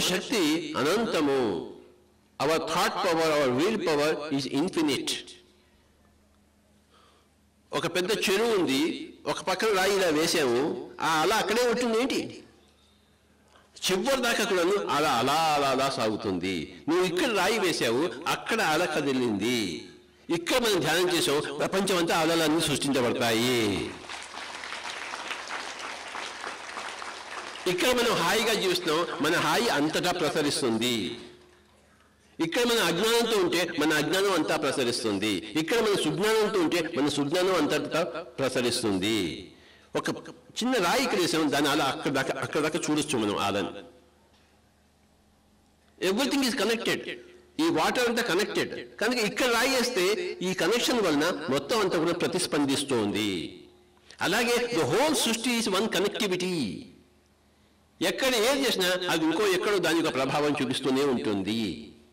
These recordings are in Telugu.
శక్తి అనంతము our thought power our will power is infinite ఒక పెద్ద చెరువు ఉంది ఒక పక్కన రాయి ఇలా వేసాము ఆ అలా అక్కడే ఉంటుంది ఏంటి చివరి దాకా కూడా అలా అలా అలా అలా సాగుతుంది నువ్వు ఇక్కడ రాయి వేసావు అక్కడ అల కదిలింది ఇక్కడ మనం ధ్యానం చేసావు ప్రపంచం అంతా అలలన్నీ సృష్టించబడతాయి ఇక్కడ మనం హాయిగా జీవిస్తున్నాం మన హాయి అంతటా ప్రసరిస్తుంది ఇక్కడ మన అజ్ఞానంతో ఉంటే మన అజ్ఞానం అంతా ప్రసరిస్తుంది ఇక్కడ మన సుజ్ఞానంతో ఉంటే మన సుజ్ఞానం అంతటా ప్రసరిస్తుంది ఒక చిన్న రాయి ఇక్కడ వేసాం దాన్ని అలా అక్కడ దాకా అక్కడ దాకా చూడొచ్చు మనం ఆదని ఎవ్రీథింగ్ ఈజ్ కనెక్టెడ్ ఈ వాటర్ అంతా కనెక్టెడ్ కనుక ఇక్కడ రాయి వేస్తే ఈ కనెక్షన్ వలన మొత్తం అంతా కూడా ప్రతిస్పందిస్తోంది అలాగే ద హోల్ సృష్టి ఈజ్ వన్ కనెక్టివిటీ ఎక్కడ ఏది చేసినా అది ఇంకో ఎక్కడో దాని యొక్క ప్రభావం చూపిస్తూనే ఉంటుంది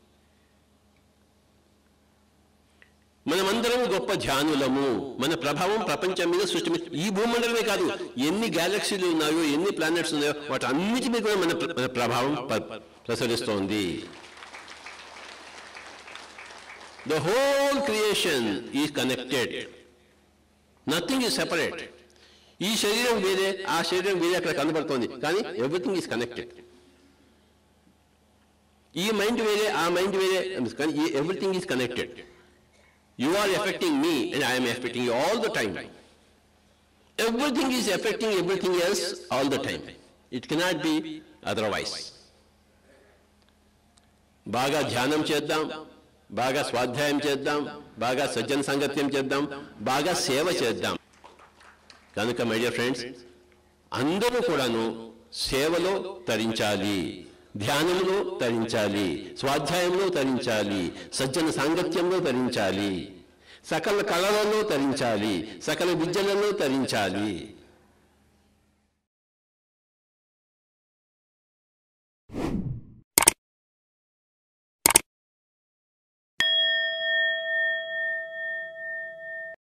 మనమందరం గొప్ప ధ్యానులము మన ప్రభావం ప్రపంచం మీద సృష్టి మీద ఈ భూమండలమే కాదు ఎన్ని గ్యాలక్సీలు ఉన్నాయో ఎన్ని ప్లానెట్స్ ఉన్నాయో వాటి అన్నిటి మీద కూడా మన ప్ర- మన ప్రభావం ప- ప్రసరిస్తోంది the whole creation is connected nothing is separate ఈ శరీరం వేరే ఆ శరీరం వేరే అక్కడ కనబడుతోంది కానీ ఎవ్రీథింగ్ ఈజ్ కనెక్టెడ్ ఈ మైండ్ వేరే ఆ మైండ్ వేరే కానీ everything is connected You are affecting me and I am affecting you all the time. Everything is affecting everything else all the time. It cannot be otherwise. బాగా ధ్యానం చేద్దాం బాగా స్వాధ్యాయం చేద్దాం బాగా సజ్జన సంగత్యం చేద్దాం బాగా సేవ చేద్దాం కనుక మై డియర్ ఫ్రెండ్స్ అందరూ కూడాను సేవలో తరించాలి ధ్యానంలో తరించాలి స్వాధ్యాయంలో తరించాలి సజ్జన సాంగత్యంలో తరించాలి సకల కళలలో తరించాలి సకల విద్యలలో తరించాలి